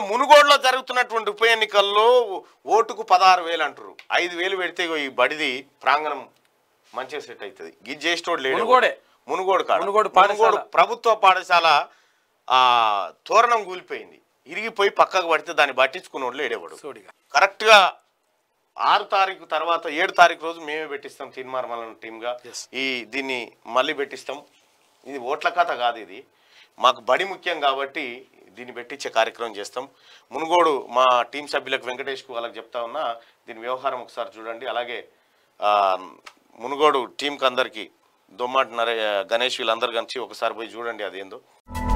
మునుగోడులో జరుగుతున్నటువంటి ఉప ఎన్నికల్లో ఓటుకు పదహారు వేలు అంటారు ఐదు వేలు పెడితే ఇగో ఈ బడిది ప్రాంగణం మంచిగా సెట్ అవుతుంది ఇది చేసేటోడు లేడు మునుగోడే. మునుగోడు కాడ మునుగోడు పాఠశాల. ప్రభుత్వ పాఠశాల ఆ తోరణం కూలిపోయింది ఇరిగిపోయి పక్కకు పడితే దాన్ని పట్టించుకున్నోడు లేడేవాడు సోడిగా కరెక్ట్గా ఆరు తారీఖు తర్వాత ఏడు తారీఖు రోజు మేమే పెట్టిస్తాం తీర్మార్మల టీమ్గా Yes. ఈ దీన్ని మళ్ళీ పెట్టిస్తాం ఇది ఓట్ల కథ కాదు ఇది మాకు బడి ముఖ్యం కాబట్టి దీన్ని పెట్టించే కార్యక్రమం చేస్తాం మునుగోడు మా టీం సభ్యులకు వెంకటేష్కు వాళ్ళకి చెప్తా ఉన్నా దీని వ్యవహారం ఒకసారి చూడండి అలాగే ఆ, మునుగోడు టీంకి అందరికీ దొమ్మాట నరే గణేష్ వీళ్ళందరూ కలిసి ఒకసారి పోయి చూడండి అదేందో